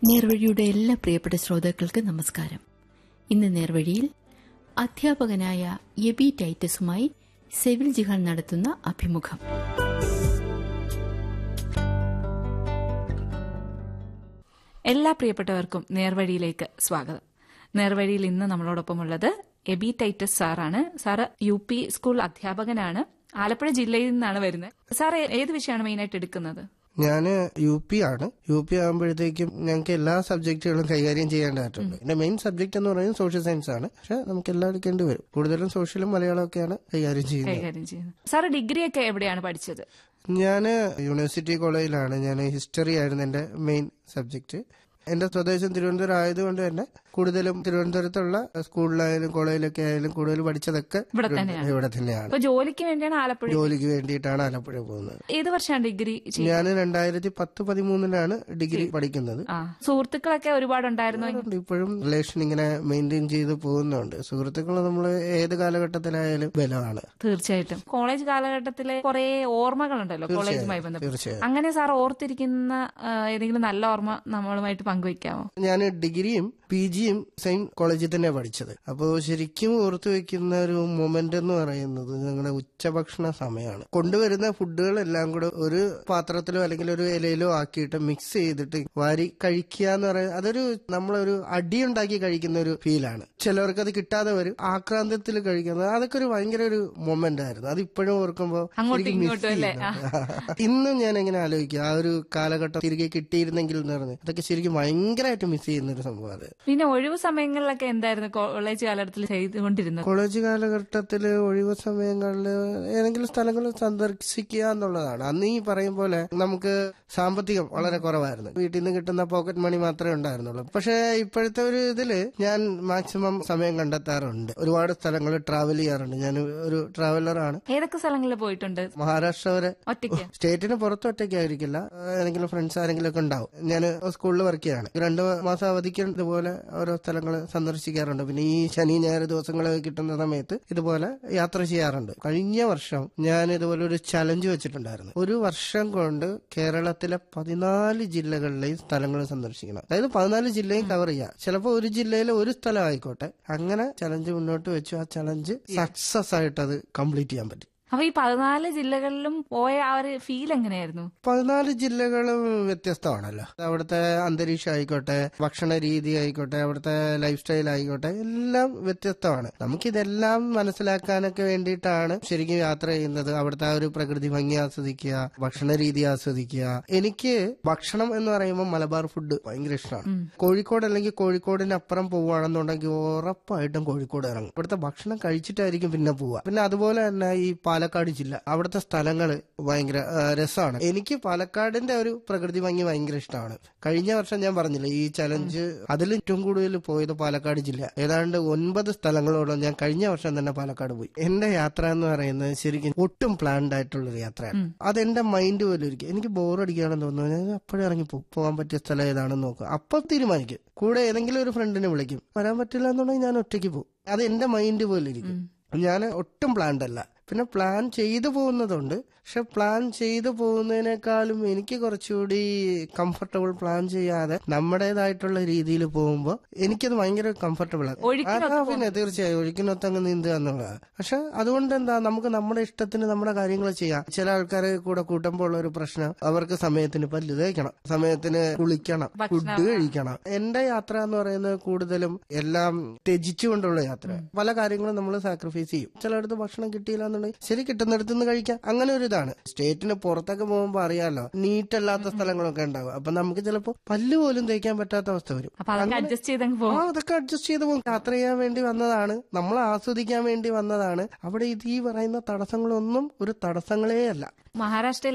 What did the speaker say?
നേർവഴിയുടെ എല്ലാ പ്രിയപ്പെട്ട ശ്രോതാക്കൾക്ക് നമസ്കാരം ഇന്ന് നേർവഴിയിൽ അധ്യാപകനായ എബി ടൈറ്റസുമായി സെവിൽ ജിഹാൻ നടത്തുന്ന അഭിമുഖം എല്ലാ പ്രിയപ്പെട്ടവർക്കും നേർവഴിയിലേക്ക് സ്വാഗതം നേർവഴിയിൽ ഇന്ന് നമ്മളോടൊപ്പമുള്ളത് എബി ടൈറ്റസ് സാറാണ് സാറ് യു പി സ്കൂൾ അധ്യാപകനാണ് ആലപ്പുഴ ജില്ലയിൽ നിന്നാണ് വരുന്നത് സാർ ഏത് വിഷയമാണ് മെയിനായിട്ട് എടുക്കുന്നത് ഞാന് യു പി ആണ് യു പി ആകുമ്പോഴത്തേക്കും ഞങ്ങൾക്ക് എല്ലാ സബ്ജക്റ്റുകളും കൈകാര്യം ചെയ്യേണ്ടതായിട്ടുണ്ട് എന്റെ മെയിൻ സബ്ജക്ട് എന്ന് പറയുന്നത് സോഷ്യൽ സയൻസ് ആണ് പക്ഷെ നമുക്ക് എല്ലാം എടുക്കേണ്ടി വരും കൂടുതലും സോഷ്യലും മലയാളമൊക്കെയാണ് കൈകാര്യം ചെയ്യുന്നത് കൈകാര്യം ചെയ്യുന്നത് സാറ് ഡിഗ്രിയൊക്കെ എവിടെയാണ് പഠിച്ചത് ഞാന് യൂണിവേഴ്സിറ്റി കോളേജിലാണ് ഞാൻ ഹിസ്റ്ററി ആയിരുന്നു എന്റെ മെയിൻ സബ്ജക്ട് എന്റെ സ്വദേശം തിരുവനന്തപുരം ആയതുകൊണ്ട് തന്നെ കൂടുതലും തിരുവനന്തപുരത്തുള്ള സ്കൂളിലായാലും കോളേജിലൊക്കെ ആയാലും കൂടുതൽ പഠിച്ചതൊക്കെ ഇവിടെ തന്നെയാണ് ഇവിടെ തന്നെയാണ് അപ്പൊ ജോലിക്ക് വേണ്ടിയാണ് ആലപ്പുഴ ജോലിക്ക് വേണ്ടിയിട്ടാണ് ആലപ്പുഴ പോകുന്നത് ഏത് വർഷമാണ് ഡിഗ്രി ചെയ്യുന്നത്? ഞാൻ രണ്ടായിരത്തി പത്ത് പതിമൂന്നിലാണ് ഡിഗ്രി പഠിക്കുന്നത് ആ സുഹൃത്തുക്കളൊക്കെ ഒരുപാടുണ്ടായിരുന്നു ഉണ്ട്. ഇപ്പോഴും റിലേഷൻ ഇങ്ങനെ മെയിൻറ്റെയിൻ ചെയ്ത് പോകുന്നുണ്ട് സുഹൃത്തുക്കൾ നമ്മൾ ഏത് കാലഘട്ടത്തിലായാലും ബലമാണ് തീർച്ചയായിട്ടും കോളേജ് കാലഘട്ടത്തിലെ കുറെ ഓർമ്മകളുണ്ടല്ലോ കോളേജുമായി ബന്ധപ്പെട്ട് തീർച്ചയായും അങ്ങനെ സാർ ഓർത്തിരിക്കുന്ന ആ, ഏതെങ്കിലും നല്ല ഓർമ്മ നമ്മളുമായിട്ട് പങ്കുവെക്കാമോ ഞാൻ ഡിഗ്രിയും പി ജിയും സെയിം കോളേജിൽ തന്നെ പഠിച്ചത് അപ്പോൾ ശരിക്കും ഓർത്തു വെക്കുന്ന ഒരു മൊമെന്റ് എന്ന് പറയുന്നത് ഞങ്ങളുടെ ഉച്ചഭക്ഷണ സമയമാണ് കൊണ്ടുവരുന്ന ഫുഡുകളെല്ലാം കൂടെ ഒരു പാത്രത്തിലോ അല്ലെങ്കിൽ ഒരു ഇലയിലോ ആക്കിയിട്ട് മിക്സ് ചെയ്തിട്ട് വാരി കഴിക്കുക എന്ന് പറയുന്നത് അതൊരു നമ്മളൊരു അടിയുണ്ടാക്കി കഴിക്കുന്ന ഒരു ഫീലാണ് ചിലവർക്ക് അത് കിട്ടാതെ വരും ആക്രാന്തത്തിൽ കഴിക്കുന്നത് അതൊക്കെ ഒരു ഭയങ്കര ഒരു മൊമെന്റ് ആയിരുന്നു അത് ഇപ്പോഴും ഓർക്കുമ്പോൾ അങ്ങോട്ടും ശരിക്കും miss ഇങ്ങോട്ടും അല്ലേ? ചെയ്യുന്നുണ്ട്. ഇന്നും ഞാൻ എങ്ങനെ ആലോചിക്കുക ആ ഒരു കാലഘട്ടം തിരികെ കിട്ടിയിരുന്നെങ്കിൽ എന്ന് പറഞ്ഞ് അതൊക്കെ ശരിക്കും ഭയങ്കരമായിട്ട് മിസ് ചെയ്യുന്ന ഒരു സംഭവം അത് പിന്നെ ഒഴിവു സമയങ്ങളിലൊക്കെ എന്തായിരുന്നു കോളേജ് കാലഘട്ടത്തിൽ ചെയ്തുകൊണ്ടിരുന്നത് കോളേജ് കാലഘട്ടത്തില് ഒഴിവ് സമയങ്ങളിൽ ഏതെങ്കിലും സ്ഥലങ്ങൾ സന്ദർശിക്കുക എന്നുള്ളതാണ് അന്ന് ഈ പറയും പോലെ നമുക്ക് സാമ്പത്തികം വളരെ കുറവായിരുന്നു വീട്ടിൽ നിന്ന് കിട്ടുന്ന പോക്കറ്റ് മണി മാത്രമേ ഉണ്ടായിരുന്നുള്ളൂ പക്ഷേ ഇപ്പോഴത്തെ ഒരു ഇതില് ഞാൻ മാക്സിമം സമയം കണ്ടെത്താറുണ്ട് ഒരുപാട് സ്ഥലങ്ങൾ ട്രാവൽ ചെയ്യാറുണ്ട് ഞാൻ ഒരു ട്രാവലറാണ് ഏതൊക്കെ സ്ഥലങ്ങളിൽ പോയിട്ടുണ്ട് മഹാരാഷ്ട്ര വരെ ഒറ്റയ്ക്ക് സ്റ്റേറ്റിന് പുറത്ത് ഒറ്റയ്ക്കായിരിക്കില്ല ഏതെങ്കിലും ഫ്രണ്ട്സ് ആരെങ്കിലും ഒക്കെ ഉണ്ടാവും ഞാൻ സ്കൂളിൽ വർക്ക് ചെയ്യാണ് രണ്ടു മാസം അവധിക്ക് ഇതുപോലെ ഓരോ സ്ഥലങ്ങൾ സന്ദർശിക്കാറുണ്ട് പിന്നെ ഈ ശനി ഞായർ ദിവസങ്ങൾ കിട്ടുന്ന സമയത്ത് ഇതുപോലെ യാത്ര ചെയ്യാറുണ്ട് കഴിഞ്ഞ വർഷം ഞാൻ ഇതുപോലെ ഒരു ചലഞ്ച് വെച്ചിട്ടുണ്ടായിരുന്നു ഒരു വർഷം കൊണ്ട് കേരളത്തിലെ പതിനാല് ജില്ലകളിലെയും സ്ഥലങ്ങൾ സന്ദർശിക്കണം അതായത് പതിനാല് ജില്ലയും കവർ ചെയ്യാം ചിലപ്പോൾ ഒരു ജില്ലയിലെ ഒരു സ്ഥലം ആയിക്കോട്ടെ അങ്ങനെ ചലഞ്ച് മുന്നോട്ട് വെച്ചു ആ ചലഞ്ച് സക്സസ് ആയിട്ട് അത് കംപ്ലീറ്റ് ചെയ്യാൻ പറ്റി അപ്പൊ ഈ പതിനാല് ജില്ലകളിലും പോയ ആ ഒരു ഫീൽ എങ്ങനെയായിരുന്നു പതിനാല് ജില്ലകളും വ്യത്യസ്തമാണല്ലോ അവിടുത്തെ അന്തരീക്ഷം ആയിക്കോട്ടെ ഭക്ഷണ രീതി ആയിക്കോട്ടെ അവിടുത്തെ ലൈഫ് സ്റ്റൈൽ ആയിക്കോട്ടെ എല്ലാം വ്യത്യസ്തമാണ് നമുക്കിതെല്ലാം മനസ്സിലാക്കാനൊക്കെ വേണ്ടിയിട്ടാണ് ശരിക്കും യാത്ര ചെയ്യുന്നത് അവിടുത്തെ ആ ഒരു പ്രകൃതി ഭംഗി ആസ്വദിക്കുക ഭക്ഷണ രീതി ആസ്വദിക്കുക എനിക്ക് ഭക്ഷണം എന്ന് പറയുമ്പോൾ മലബാർ ഫുഡ് ഭയങ്കര ഇഷ്ടമാണ് കോഴിക്കോട് അല്ലെങ്കിൽ കോഴിക്കോടിന് അപ്പുറം പോവുകയാണെന്നുണ്ടെങ്കിൽ ഉറപ്പായിട്ടും കോഴിക്കോട് ഇറങ്ങും ഇവിടുത്തെ ഭക്ഷണം കഴിച്ചിട്ടായിരിക്കും പിന്നെ പോവുക പിന്നെ അതുപോലെ തന്നെ ഈ പാലക്കാട് ജില്ല അവിടുത്തെ സ്ഥലങ്ങൾ ഭയങ്കര ആ, രസമാണ് എനിക്ക് പാലക്കാടിന്റെ ഒരു പ്രകൃതി ഭംഗി ഭയങ്കര ഇഷ്ടമാണ് കഴിഞ്ഞ വർഷം ഞാൻ പറഞ്ഞില്ലേ ഈ ചലഞ്ച് അതിൽ ഏറ്റവും കൂടുതൽ പോയത് പാലക്കാട് ജില്ല ഏതാണ്ട് ഒൻപത് സ്ഥലങ്ങളോളം ഞാൻ കഴിഞ്ഞ വർഷം തന്നെ പാലക്കാട് പോയി എന്റെ യാത്ര എന്ന് പറയുന്നത് ശരിക്കും ഒട്ടും പ്ലാൻഡ് ആയിട്ടുള്ള ഒരു യാത്രയാണ് അതെന്റെ മൈൻഡ് പോലും ഇരിക്കും എനിക്ക് ബോറടിക്കുകയാണെന്ന് തോന്നുന്നു ഞാൻ അപ്പോഴേ ഇറങ്ങി പോകും പോകാൻ പറ്റിയ സ്ഥലം ഏതാണെന്ന് നോക്കും അപ്പൊ തീരുമാനിക്കും കൂടെ ഏതെങ്കിലും ഒരു ഫ്രണ്ടിനെ വിളിക്കും വരാൻ പറ്റില്ല എന്നുണ്ടെങ്കിൽ ഞാൻ ഒറ്റയ്ക്ക് പോകും അത് എന്റെ മൈൻഡ് പോലെ ഇരിക്കും ഞാൻ ഒട്ടും പ്ലാൻഡ് അല്ല പിന്നെ പ്ലാൻ ചെയ്തു പോകുന്നതുണ്ട് പക്ഷെ പ്ലാൻ ചെയ്തു പോകുന്നതിനേക്കാളും എനിക്ക് കുറച്ചുകൂടി കംഫർട്ടബിൾ പ്ലാൻ ചെയ്യാതെ നമ്മുടേതായിട്ടുള്ള രീതിയിൽ പോകുമ്പോൾ എനിക്കത് ഭയങ്കര കംഫർട്ടബിൾ ആണ് ഒഴുക്കിനൊത്ത് ആ, പിന്നെ തീർച്ചയായും ഒഴുക്കിനൊത്ത് അങ്ങ് നീന്തുക എന്നുള്ളതാണ് പക്ഷെ അതുകൊണ്ട് എന്താ നമുക്ക് നമ്മുടെ ഇഷ്ടത്തിന് നമ്മുടെ കാര്യങ്ങൾ ചെയ്യാം ചില ആൾക്കാരെ കൂടെ കൂട്ടുമ്പോൾ ഉള്ള ഒരു പ്രശ്നം അവർക്ക് സമയത്തിന് പല്ല് തേക്കണം സമയത്തിന് കുളിക്കണം ഫുഡ് കഴിക്കണം എന്റെ യാത്ര എന്ന് പറയുന്നത് കൂടുതലും എല്ലാം ത്യജിച്ചുകൊണ്ടുള്ള യാത്ര പല കാര്യങ്ങളും നമ്മൾ സാക്രിഫൈസ് ചെയ്യും ചിലയിടത്ത് ഭക്ഷണം കിട്ടിയില്ല എന്നുണ്ടെങ്കിൽ ശരി കിട്ടുന്നിടത്ത് നിന്ന് കഴിക്കാം അങ്ങനെ ഒരു ഇതാണ് സ്റ്റേറ്റിന് പുറത്തൊക്കെ പോകുമ്പോൾ അറിയാലോ നീറ്റ് അല്ലാത്ത സ്ഥലങ്ങളൊക്കെ ഉണ്ടാവും അപ്പൊ നമുക്ക് ചിലപ്പോൾ പല്ല് പോലും തേക്കാൻ പറ്റാത്ത അവസ്ഥ വരും അപ്പൊ അതൊക്കെ അഡ്ജസ്റ്റ് ചെയ്തങ്ങ് ആ പോകും അതൊക്കെ അഡ്ജസ്റ്റ് ചെയ്ത് പോകും യാത്ര ചെയ്യാൻ വേണ്ടി വന്നതാണ് നമ്മൾ ആസ്വദിക്കാൻ വേണ്ടി വന്നതാണ് അവിടെ ഇത് ഈ പറയുന്ന തടസ്സങ്ങളൊന്നും ഒരു തടസ്സങ്ങളേ അല്ല മഹാരാഷ്ട്രയിൽ